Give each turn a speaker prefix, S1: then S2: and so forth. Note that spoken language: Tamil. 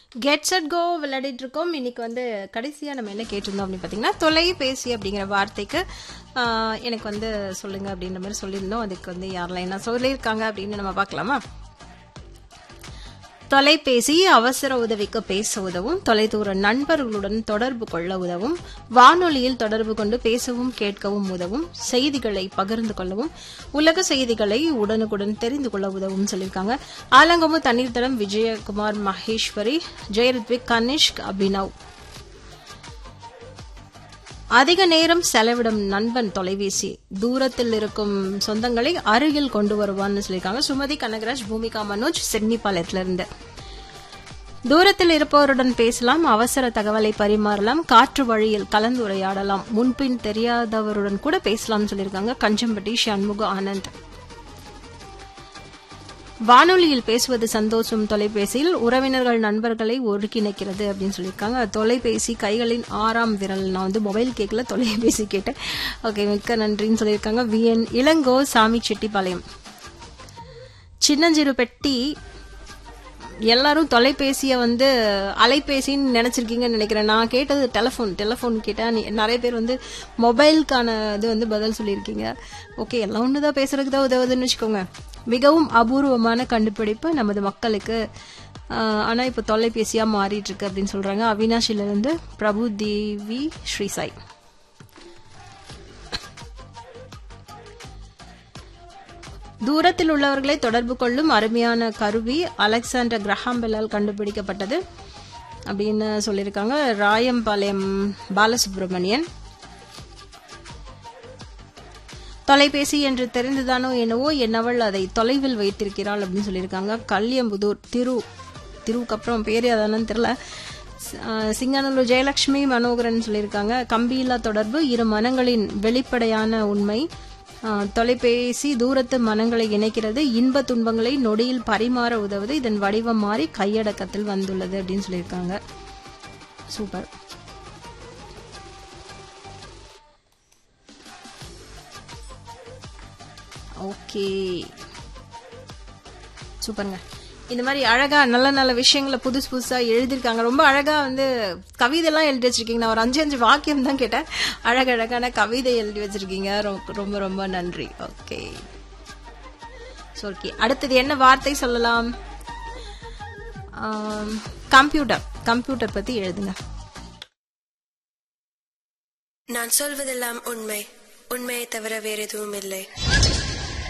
S1: கெட் செட் கோ விளையாடிட்டு இருக்கோம் இன்னைக்கு வந்து கடைசியா நம்ம என்ன கேட்டிருந்தோம் அப்படின்னு பார்த்தீங்கன்னா தொலைபேசி அப்படிங்கிற வார்த்தைக்கு ஆஹ், எனக்கு வந்து சொல்லுங்க அப்படின்ற மாதிரி சொல்லியிருந்தோம் அதுக்கு வந்து யாரெல்லாம் என்ன சொல்லியிருக்காங்க அப்படின்னு நம்ம பார்க்கலாமா தொலைபேசி அவசர உதவிக்கு பேச உதவும் தொலைதூர நண்பர்களுடன் தொடர்பு கொள்ள உதவும் வானொலியில் தொடர்பு கொண்டு பேசவும் கேட்கவும் உதவும் செய்திகளை பகிர்ந்து கொள்ளவும் உலக செய்திகளை உடனுக்குடன் தெரிந்து கொள்ள உதவும் சொல்லியிருக்காங்க ஆலங்கமு தண்ணீர் தடம் விஜயகுமார் மகேஸ்வரி ஜெயரித்விக் கனிஷ்க் அபினவ் அதிக நேரம் செலவிடும் நண்பன் தொலைபேசி தூரத்தில் இருக்கும் சொந்தங்களை அருகில் கொண்டு வருவான்னு சொல்லியிருக்காங்க சுமதி கனகராஜ் பூமிகா மனோஜ் சென்னிபாளையத்துல இருந்து தூரத்தில் இருப்பவருடன் பேசலாம் அவசர தகவலை பரிமாறலாம் காற்று வழியில் கலந்துரையாடலாம் முன்பின் தெரியாதவருடன் கூட பேசலாம்னு சொல்லியிருக்காங்க கஞ்சம்பட்டி சண்முக ஆனந்த் வானொலியில் பேசுவது சந்தோஷம் தொலைபேசியில் உறவினர்கள் நண்பர்களை ஒருங்கிணைக்கிறது அப்படின்னு சொல்லியிருக்காங்க தொலைபேசி கைகளின் ஆறாம் விரல் நான் வந்து மொபைல் கேட்கல தொலைபேசி கேட்டேன் ஓகே மிக்க நன்றின்னு சொல்லியிருக்காங்க விஎன் இளங்கோ சாமி செட்டிப்பாளையம் சின்னஞ்சிறு பெட்டி எல்லாரும் தொலைபேசியை வந்து அலைபேசின்னு நினைச்சிருக்கீங்கன்னு நினைக்கிறேன் நான் கேட்டது டெலஃபோன் டெலஃபோன் கேட்டேன் நீ- நிறைய பேர் வந்து மொபைலுக்கான இது வந்து பதில் சொல்லியிருக்கீங்க ஓகே எல்லாம் ஒன்று தான் பேசுறதுக்கு தான் உதவுதுன்னு வச்சுக்கோங்க மிகவும் அபூர்வமான கண்டுபிடிப்பு நமது மக்களுக்கு ஆஹ், ஆனா இப்போ தொலைபேசியா மாறிட்டு இருக்கு அப்படின்னு சொல்றாங்க அவினாஷில இருந்து பிரபு தேவி ஸ்ரீசாய் தூரத்தில் உள்ளவர்களை தொடர்பு கொள்ளும் அருமையான கருவி அலெக்சாண்டர் கிரஹாம்பெல்லால் கண்டுபிடிக்கப்பட்டது அப்படின்னு சொல்லியிருக்காங்க ராயம்பாளையம் பாலசுப்ரமணியன் தொலைபேசி என்று தெரிந்துதானோ என்னவோ என்னவள் அதை தொலைவில் வைத்திருக்கிறாள் அப்படின்னு சொல்லியிருக்காங்க கல்யம்புதூர் திரு திருவுக்கு அப்புறம் பேரே அதானு தெரியல சி- ஆஹ் சிங்கானூர் ஜெயலட்சுமி மனோகரன் சொல்லியிருக்காங்க கம்பியில்லா தொடர்பு இரு மனங்களின் வெளிப்படையான உண்மை ஆஹ் தொலைபேசி தூரத்து மனங்களை இணைக்கிறது இன்ப துன்பங்களை நொடியில் பரிமாற உதவுது இதன் வடிவம் மாறி கையடக்கத்தில் வந்துள்ளது அப்படின்னு சொல்லியிருக்காங்க சூப்பர் ஓகே சூப்பருங்க இந்த மாதிரி அழகா நல்ல நல்ல விஷயங்களை புதுசு புதுசா எழுதியிருக்காங்க ரொம்ப அழகா வந்து கவிதைலாம் எழுதி வச்சிருக்கீங்க நான் ஒரு அஞ்சு அஞ்சு வாக்கியம் தான் கேட்டேன் அழகழகான கவிதை எழுதி வச்சிருக்கீங்க ரொ- ரொம்ப ரொம்ப நன்றி ஓகே ஓகே அடுத்தது என்ன வார்த்தை சொல்லலாம் கம்ப்யூட்டர் கம்ப்யூட்டர் பத்தி எழுதுங்க
S2: நான் சொல்வதெல்லாம் உண்மை உண்மையை தவிர வேறு எதுவும் இல்லை